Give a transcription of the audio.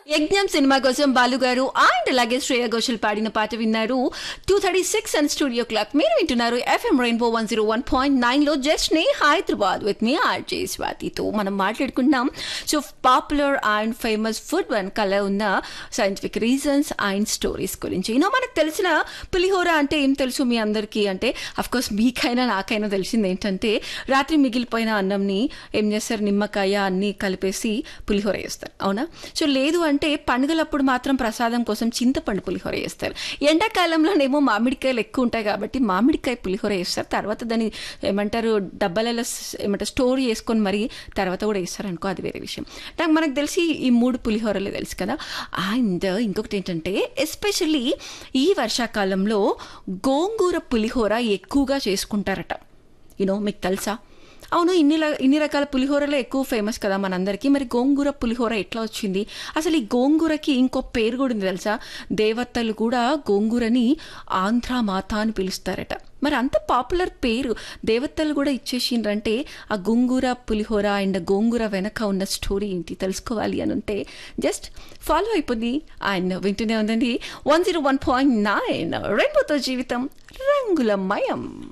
యజ్ఞం సినిమా కోసం బాలు గారు అండ్ అలాగే శ్రేయ ఘోషల్ పాడిన పాట విన్నారు two thirty six and studio clock మీరు వింటున్నారు FM rainbow one zero one point nine లో జస్ట్ నే హైదరాబాద్ విత్ మీ ఆర్జే స్వాతితో మనం మాట్లాడుకుంటున్నాం so popular and famous food వెనకాల ఉన్న సైంటిఫిక్ రీజన్స్ అండ్ స్టోరీస్ గురించి యూనో మనకు తెలిసిన పులిహోర అంటే ఏం తెలుసు మీ అందరికీ అంటే కోర్స్ మీకైనా నాకైనా తెలిసింది ఏంటంటే రాత్రి మిగిలిపోయిన అన్నంని ఏం చేస్తారు నిమ్మకాయ అన్నీ కలిపేసి పులిహోర చేస్తారు అవునా సో లేదు అంటే పండుగలప్పుడు మాత్రం ప్రసాదం కోసం చింతపండు పులిహోర చేస్తారు ఎండాకాలంలోనేమో మామిడికాయలు ఎక్కువ ఉంటాయి కాబట్టి మామిడికాయ పులిహోర చేస్తారు తర్వాత దాన్ని ఏమంటారు డబ్బాలలో స్- ఏమంటారు స్టోర్ చేసుకొని మరి తర్వాత కూడా వేస్తారు అనుకో అది వేరే విషయం నాకు మనకు తెలిసి ఈ మూడు పులిహోరలు తెలుసు కదా అండ్ ఇంకొకటి ఏంటంటే ఎస్పెషల్లీ ఈ వర్షాకాలంలో గోంగూర పులిహోర ఎక్కువగా చేసుకుంటారట యూనో మీకు తెలుసా అవును ఇన్ని ల- ఇన్ని రకాల పులిహోరలే ఎక్కువ ఫేమస్ కదా మనందరికీ మరి గోంగూర పులిహోర ఎట్లా వచ్చింది అసలు ఈ గోంగూరకి ఇంకో పేరు కూడా ఉంది తెలుసా దేవతలు కూడా గోంగూరని ఆంధ్ర మాత అని పిలుస్తారట మరి అంత పాపులర్ పేరు దేవతలు కూడా ఇచ్చేసిండ్రంటే ఆ గోంగూర పులిహోర అండ్ గోంగూర వెనక ఉన్న స్టోరీ ఏంటి తెలుసుకోవాలి అని ఉంటే జస్ట్ ఫాలో అయిపోయింది ఆయన వింటూనే ఉందండి one zero one point nine రెయిన్బోతో జీవితం రంగులమయం